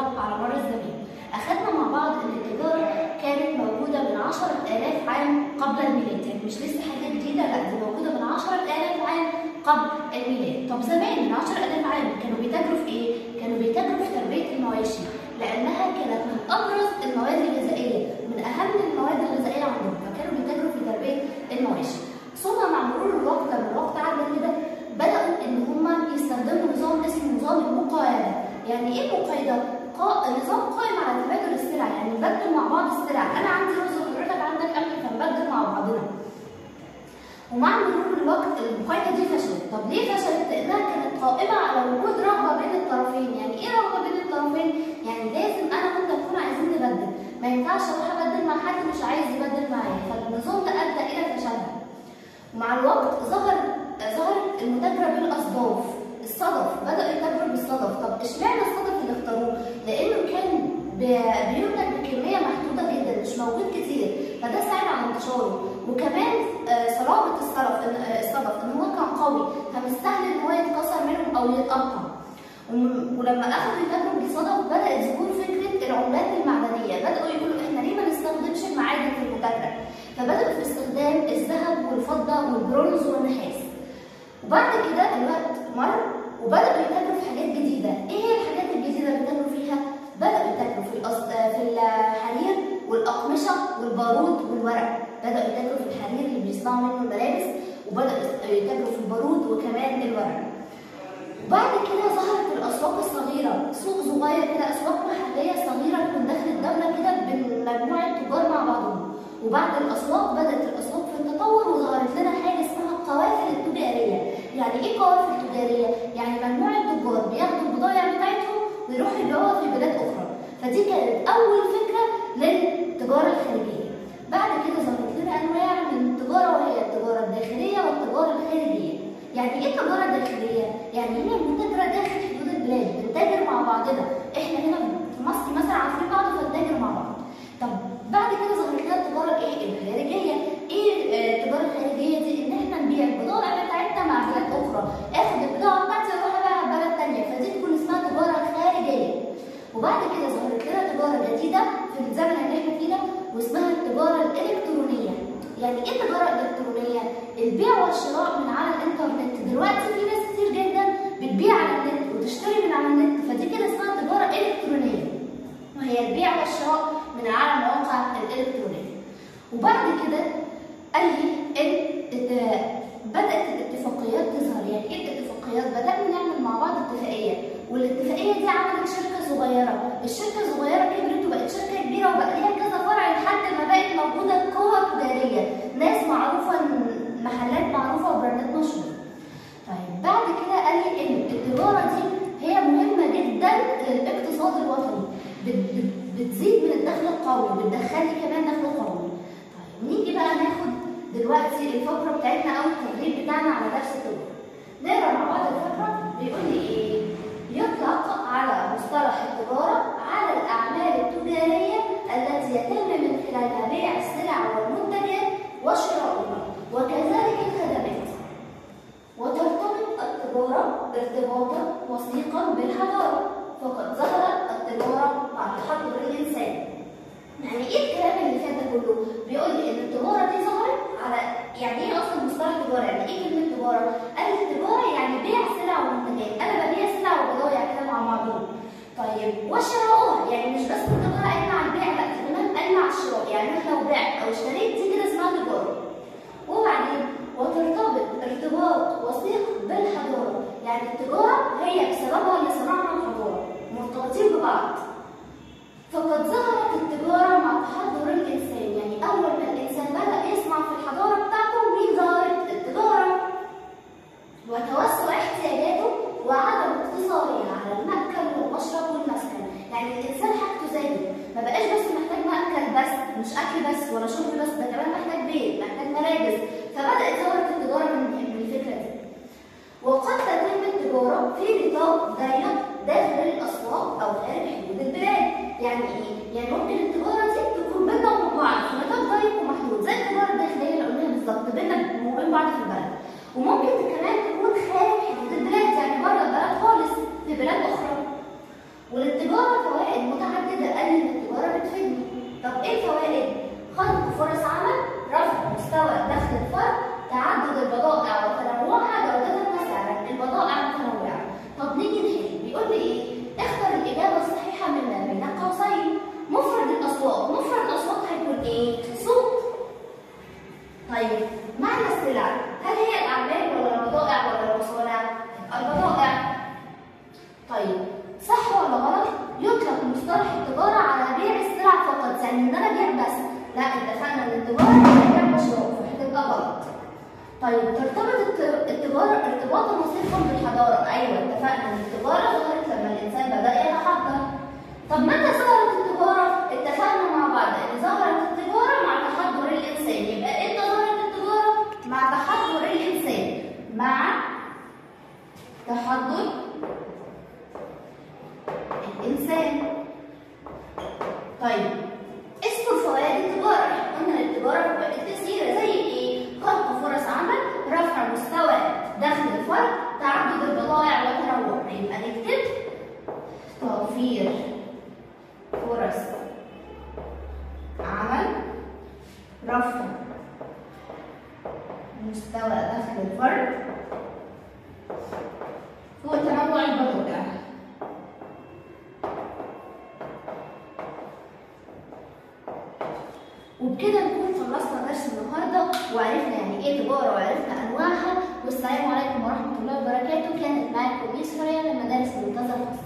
التجارة على مر الزمان أخذنا مع بعض إن التجارة كانت موجودة من 10000 عام قبل الميلاد يعني مش لسه حاجة جديدة لا دي موجودة من 10000 عام قبل الميلاد طب زمان من 10000 عام كانوا بيتاجروا في إيه؟ كانوا بيتاجروا في تربية المواشي لأنها كانت من أبرز المواد الغذائية من أهم المواد الغذائية عندهم فكانوا بيتاجروا في تربية المواشي ثم مع مرور الوقت لما الوقت عدى كده بدأوا إن هما يستخدموا نظام اسمه نظام المقايضة يعني إيه مقايضة؟ قا... نظام قائم على تبادل السلع يعني نبدل مع بعض السلع أنا عندي رز وحضرتك عندك قمح فنبدل مع بعضنا ومع مرور الوقت المقايضة دي فشلت طب ليه فشلت؟ لأنها كانت قائمة على وجود رغبة بين الطرفين يعني إيه رغبة بين الطرفين؟ يعني لازم أنا وأنت نكون عايزين نبدل ما ينفعش أروح أبدل مع حد مش عايز يبدل معايا فالنظام ده أدى إلى فشلها ومع الوقت ظهر ظهرت المتاجرة بالأصداف الصدف بدأوا يتاجروا بالصدف طب اشمعنى الصدف اللي اختاروه؟ لأنه كان بينتج بكمية محدودة جدا مش موجود كتير فده ساعد على انتشاره وكمان صلابة الصدف الصدف ان هو كان قوي فمش سهل ان هو يتكسر منهم او يتقطع ولما اخذوا يتاجروا بالصدف بدأت ظهور فكرة العملات المعدنية بدأوا يقولوا احنا ليه ما نستخدمش المعادن في المتاجرة فبدأوا في استخدام الذهب والفضة والبرونز والنحاس وبعد كده الوقت مر وبدأوا يتاجروا في حاجات جديدة ايه هي الحاجات الجديدة اللي بيتاجروا فيها؟ بدأوا يتاجروا في الأص... في الحرير والأقمشة والبارود والورق بدأوا يتاجروا في الحرير اللي بيصنعوا منه الملابس وبدأوا يتاجروا في البارود وكمان الورق وبعد كده ظهرت الأسواق الصغيرة سوق صغير كده أسواق محلية صغيرة تكون داخل الدولة كده بين مجموعة تجار مع بعضهم وبعد الأسواق بدأت الأسواق في التطور وظهرت لنا حاجة اسمها القوافل التجارية يعني إيه قوافل تجارية؟ يعني مجموعة تجار بياخدوا البضائع بتاعتهم ويروحوا يبيعوها في بلاد أخرى فدي كانت أول فكرة للتجارة الخارجية بعد كده ظهرت لنا أنواع من التجارة وهي التجارة الداخلية والتجارة الخارجية يعني إيه التجارة الداخلية؟ يعني هي المتاجرة داخل حدود البلاد بنتاجر مع بعضنا إحنا هنا في مصر مثلا عارفين بعض فنتاجر مع بعض طب بعد كده ظهرت لنا التجارة الإيه؟ الخارجية إيه التجارة الخارجية دي؟ إن إحنا نبيع البضائع بتاعتنا مع بلاد أخرى آخد البضاعة بتاعتي أروح أبيعها في بلد تانية فدي تكون اسمها تجارة خارجية وبعد كده ظهرت لنا تجارة جديدة في الزمن اللي احنا فيه ده واسمها التجارة الإلكترونية. يعني إيه التجارة الإلكترونية؟ البيع والشراء من على الإنترنت، دلوقتي في ناس كتير جدا بتبيع على النت وتشتري من على النت، فدي كده اسمها تجارة إلكترونية. وهي البيع والشراء من على المواقع الإلكترونية. وبعد كده قال لي إن بدأت الاتفاقيات تظهر، يعني إيه الاتفاقيات؟ بدأنا نعمل مع بعض اتفاقية، والاتفاقيه دي عملت شركه صغيره الشركه الصغيره كبرت وبقت شركه كبيره وبقى ليها كذا فرع لحد ما بقت موجوده قوه تجاريه ناس معروفه محلات معروفه وبراندات مشهوره طيب بعد كده قال لي ان التجاره دي هي مهمه جدا للاقتصاد الوطني بتزيد من الدخل القومي بتدخل لي كمان دخل قومي طيب نيجي بقى ناخد دلوقتي الفقره بتاعتنا او التدريب بتاعنا على درس التجاره نقرا مع بعض الفقره بيقول لي ايه يطلق على مصطلح التجارة على الأعمال التجارية التي يتم من خلالها بيع السلع والمنتجات وشرائها وكذلك الخدمات وترتبط التجارة ارتباطا وثيقا بالحضارة فقد ظهرت التجارة مع تحضر الإنسان يعني ايه الكلام اللي فات ده كله؟ بيقول لي ان التجاره دي ظهرت على يعني ايه اصلا مصطلح تجاره؟ يعني ايه كلمه تجاره؟ قال لي التجاره يعني بيع سلع ومنتجات، انا ببيع سلع وبضايع كده مع بعضهم. طيب وشراؤها يعني مش بس التجاره قايمه على البيع لا كمان قايمه على الشراء، يعني انا لو بعت او اشتريت دي كده اسمها تجاره. وبعدين وترتبط ارتباط وثيق بالحضاره، يعني التجاره هي بسببها اللي صنعنا الحضاره، مرتبطين ببعض. فقد ظهرت التجارة مع تحضر الإنسان يعني أول ما الإنسان بدأ يصنع في الحضارة بتاعته مين ظهرت التجارة وتوسع احتياجاته وعدم اقتصاره على المأكل والمشرب والمسكن يعني الإنسان حاجته زادت ما بقاش بس محتاج مأكل بس مش أكل بس ولا شرب بس ده كمان محتاج بيت محتاج ملابس فبدأت ظهرت التجارة من الفكرة دي وقد تتم التجارة في نطاق ضيق داخل الأسواق أو خارج حدود البلاد يعني ايه؟ يعني ممكن التجاره دي تكون بيننا وبين بعض في نطاق ضيق ومحدود زي التجاره الداخليه اللي قلناها بالظبط بيننا وبين بعض في البلد وممكن كمان تكون خارج حدود البلاد يعني بره البلد خالص في بلاد اخرى وللتجاره فوائد طب ايه الفوائد؟ خلق فرص عمل، رفع مستوى دخل الفرد، تعدد البضائع وتنوعها جودة وسعرا، البضائع متنوعة. طب نيجي نحل، بيقول لي ايه؟ اختر الإجابة الصحيحة من ما بين قوسين. مفرد الأصوات، مفرد الأصوات هيكون ايه؟ صوت. طيب معنى السلع، هل هي الأعمال ولا البضائع ولا المصانع؟ البضائع. طيب صح ولا غلط؟ يطلق مصطلح التجارة على بيع السلع فقط، يعني إن أنا أبيع بس. لا اتفقنا إن التجارة هي بيع مشروع فهتبقى غلط. طيب ترتبط الت- التجارة ارتباطا وثيقا بالحضارة، أيوه اتفقنا إن التجارة ظهرت لما الإنسان بدأ يتحضر. طب متى ظهرت التجارة؟ اتفقنا مع بعض إن ظهرت التجارة مع تحضر الإنسان، يبقى إمتى ظهرت التجارة؟ مع تحضر الإنسان، مع تحضر الإنسان. طيب اذكر فوائد التجارة، احنا قلنا إن التجارة فوائد كثيرة زي إيه؟ خلق فرص عمل، رفع مستوى دخل الفرد، تعدد البضائع وتنوعها، يبقى نكتب توفير فرص عمل، رفع مستوى دخل الفرد، وتنوع البضائع. وبكده نكون خلصنا درس النهارده وعرفنا يعني ايه تجاره وعرفنا انواعها والسلام عليكم ورحمه الله وبركاته كانت معاكم ميس فريا من مدارس المنتزه الخاصه